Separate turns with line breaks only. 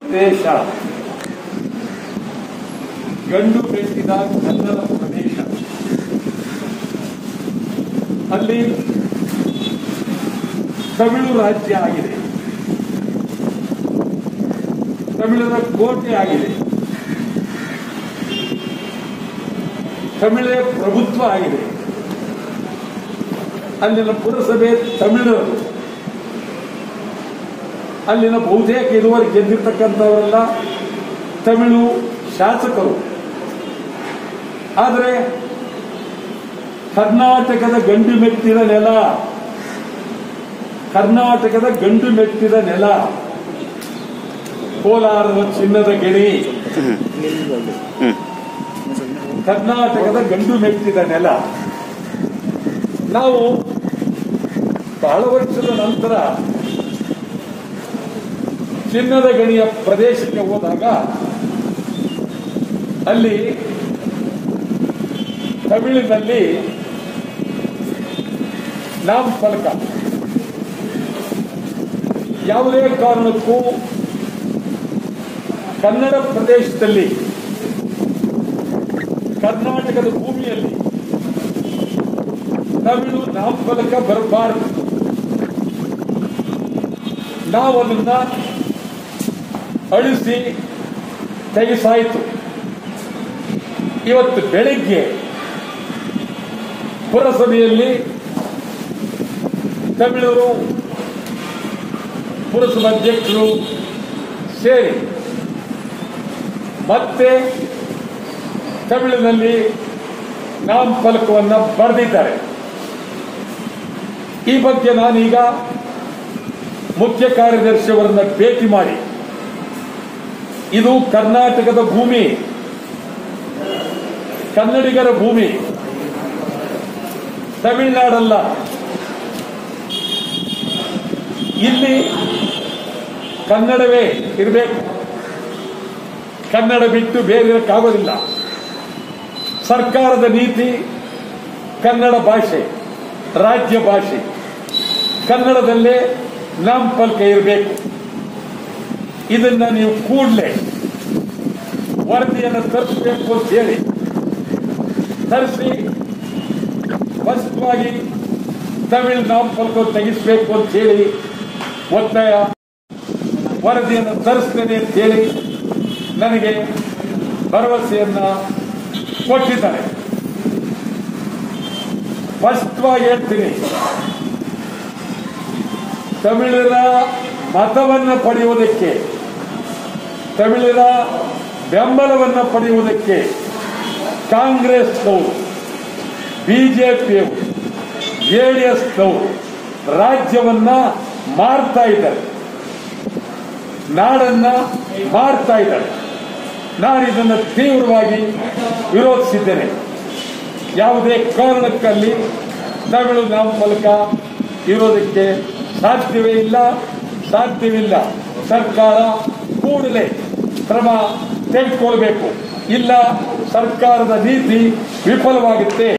ದೇಶ ಗಂಡು ಬೆಟ್ಟಿದ ಕನ್ನಡ ಪ್ರದೇಶ ಅಲ್ಲಿ ತಮಿಳು ರಾಜ್ಯ ಆಗಿದೆ ತಮಿಳರ ಕೋಟೆ ಆಗಿದೆ ತಮಿಳೇ ಪ್ರಭುತ್ವ ಆಗಿದೆ ಅಲ್ಲಿನ ಪುರಸಭೆ ತಮಿಳರು ಅಲ್ಲಿನ ಬಹುತೇಕ ಇದುವರೆಗೆ ಗೆದ್ದಿರ್ತಕ್ಕಂಥವರೆಲ್ಲ ತಮಿಳು ಶಾಸಕರು ಆದರೆ ಕರ್ನಾಟಕದ ಗಂಡು ಮೆಟ್ಟಿದ ನೆಲ ಕರ್ನಾಟಕದ ಗಂಡು ಮೆಟ್ಟಿದ ನೆಲ ಕೋಲಾರದ ಚಿನ್ನದ ಗಿಣಿ ಕರ್ನಾಟಕದ ಗಂಡು ಮೆಟ್ಟಿದ ನೆಲ ನಾವು ಬಹಳ ವರ್ಷದ ನಂತರ ಚಿನ್ನದ ಗಣಿಯ ಪ್ರದೇಶಕ್ಕೆ ಹೋದಾಗ ಅಲ್ಲಿ ತಮಿಳಿನಲ್ಲಿ ನಾಮಫಲಕ ಯಾವುದೇ ಕಾರಣಕ್ಕೂ ಕನ್ನಡ ಪ್ರದೇಶದಲ್ಲಿ ಕರ್ನಾಟಕದ ಭೂಮಿಯಲ್ಲಿ ತಮಿಳು ನಾಮಫಲಕ ಬರಬಾರದು ನಾವು ಅದನ್ನ ಅಳಿಸಿ ತೆಗೆಸಾಯಿತು ಇವತ್ತು ಬೆಳಿಗ್ಗೆ ಪುರಸಭೆಯಲ್ಲಿ ತಮಿಳರು ಪುರಸಭಾ ಅಧ್ಯಕ್ಷರು ಸೇರಿ ಮತ್ತೆ ತಮಿಳಿನಲ್ಲಿ ನಾಮಫಲಕವನ್ನು ಬರೆದಿದ್ದಾರೆ ಈ ಬಗ್ಗೆ ನಾನೀಗ ಮುಖ್ಯ ಕಾರ್ಯದರ್ಶಿಯವರನ್ನ ಭೇಟಿ ಮಾಡಿ ಇದು ಕರ್ನಾಟಕದ ಭೂಮಿ ಕನ್ನಡಿಗರ ಭೂಮಿ ತಮಿಳುನಾಡಲ್ಲ ಇಲ್ಲಿ ಕನ್ನಡವೇ ಇರಬೇಕು ಕನ್ನಡ ಬಿಟ್ಟು ಬೇರೆ ಇರಕ್ಕಾಗೋದಿಲ್ಲ ಸರ್ಕಾರದ ನೀತಿ ಕನ್ನಡ ಭಾಷೆ ರಾಜ್ಯ ಭಾಷೆ ಕನ್ನಡದಲ್ಲೇ ನಾಮಫಲಕ ಇರಬೇಕು ಇದನ್ನ ನೀವು ಕೂಡಲೇ ವರದಿಯನ್ನು ತರಿಸಬೇಕು ಅಂತ ಹೇಳಿ ತರಿಸಿ ಸ್ಪಷ್ಟವಾಗಿ ತಮಿಳು ನಾಮಫಲಕ ತೆಗಿಸಬೇಕು ಅಂತ ಹೇಳಿ ಒತ್ತಾಯ ವರದಿಯನ್ನು ತರಿಸ್ತೇನೆ ಅಂತ ಹೇಳಿ ನನಗೆ ಭರವಸೆಯನ್ನ ಕೊಟ್ಟಿದ್ದಾರೆ ಸ್ಪಷ್ಟವಾಗಿ ಹೇಳ್ತೀನಿ ತಮಿಳರ ಮತವನ್ನು ಪಡೆಯುವುದಕ್ಕೆ ತಮಿಳರ ಬೆಂಬಲವನ್ನು ಪಡೆಯುವುದಕ್ಕೆ ಕಾಂಗ್ರೆಸ್ನವರು ಬಿಜೆಪಿಯವರು ಜೆಡಿಎಸ್ನವರು ರಾಜ್ಯವನ್ನ ಮಾರ್ತಾ ಇದ್ದಾರೆ ನಾಡನ್ನ ಮಾರ್ತಾ ಇದ್ದಾರೆ ನಾನು ಇದನ್ನು ತೀವ್ರವಾಗಿ ವಿರೋಧಿಸಿದ್ದೇನೆ ಯಾವುದೇ ಕಾರಣಕ್ಕಲ್ಲಿ ತಮಿಳು ನಾಮಫಲಕ ಇರೋದಕ್ಕೆ ಸಾಧ್ಯವೇ ಇಲ್ಲ ಸಾಧ್ಯವಿಲ್ಲ ಸರ್ಕಾರ ಕೂಡಲೇ ಕ್ರಮ ತೆಗೆದುಕೊಳ್ಬೇಕು ಇಲ್ಲ ಸರ್ಕಾರದ ನೀತಿ ವಿಫಲವಾಗುತ್ತೆ